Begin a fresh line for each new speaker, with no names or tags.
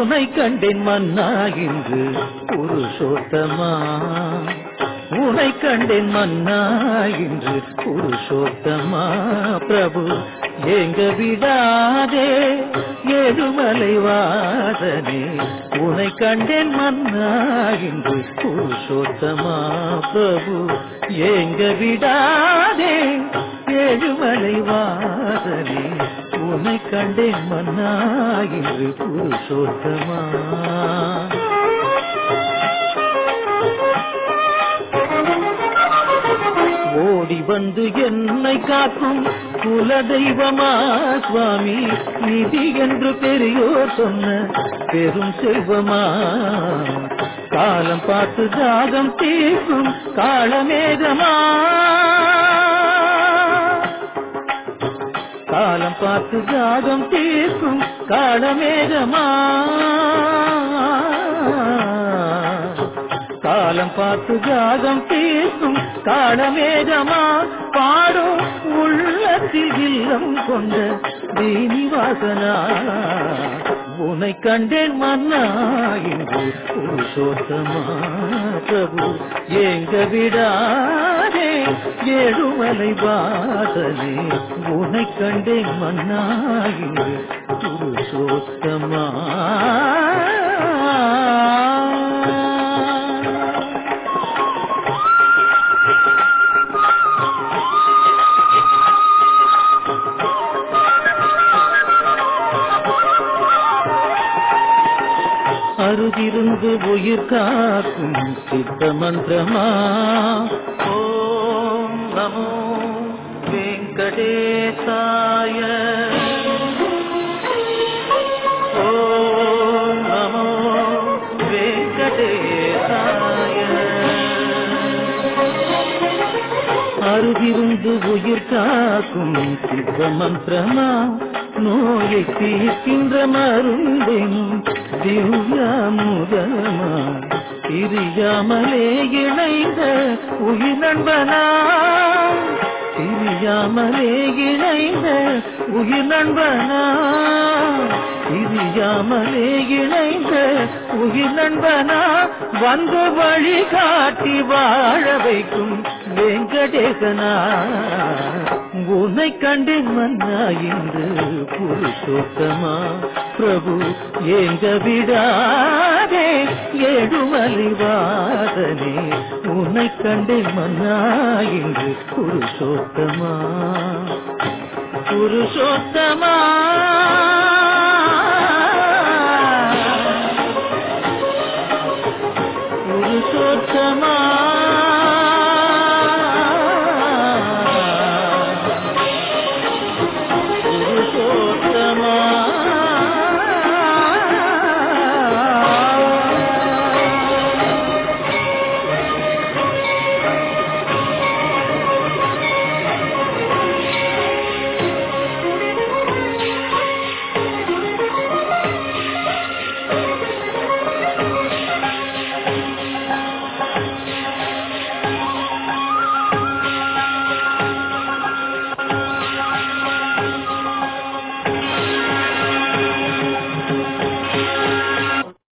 உனை கண்டேன் மன்னா இன்று புருஷோத்தமா உனை கண்டேன் மன்னா இன்று புருஷோத்தமா பிரபு எங்க விடாதே ஏழுமலை வாசனே உனை கண்டேன் மன்னா இன்று புருஷோத்தமா பிரபு எங்க விடாதே ஏழுமலை வாசனே உனை கண்டேன் மன்னா இன்று புருஷோத்தமா ஓடி வந்து என்னை காக்கும் குலதெய்வமா சுவாமி நிதி என்று பெரியோர் சொன்ன பெரும் செல்வமா காலம் பார்த்து தாகம் தீர்க்கும் காலமேகமா காலம் பார்த்து தாகம் தீர்க்கும் காலமேகமா காலம் பார்த்து ஜாகம் தீர்க்கும் காலமேகமா பாடும் உள்ளத்தில் இல்லம் கொண்ட தீனிவாசனா உனை கண்டேன் மன்னா இன்று புருஷோத்தமா பிரபு எங்க விடாதே ஏழுமலை வாசனே உனை கண்டேன் மன்னா இன்று புருஷோத்தமா அருகிருந்து உயிர் காக்கும் சித்த மந்திரமா ஓம் நமோ வெங்கடேசாய ஓம் நமோ வெங்கடேசாய அருகிருந்து உயிர் காக்கும் சித்த மந்திரமா நோயை தீர்க்கின்ற மருந்தெனும் திவ்யாமுதமா பிரியாமலே இணைந்த உயிர் நண்பனா பிரியாமலே இணைந்த உயிர் நண்பனா பிரியாமலே இணைந்த உயிர் நண்பனா வந்த வழி காட்டி வாழ வைக்கும் வெங்கடேசனா உன்னை கண்டேன் மன்னா இன்று புருஷோத்தமா பிரபு எங்க விடாதே ஏழுமலை வாதனே உன்னை கண்டேன் மன்னா இன்று புருஷோத்தமா புருஷோத்தமா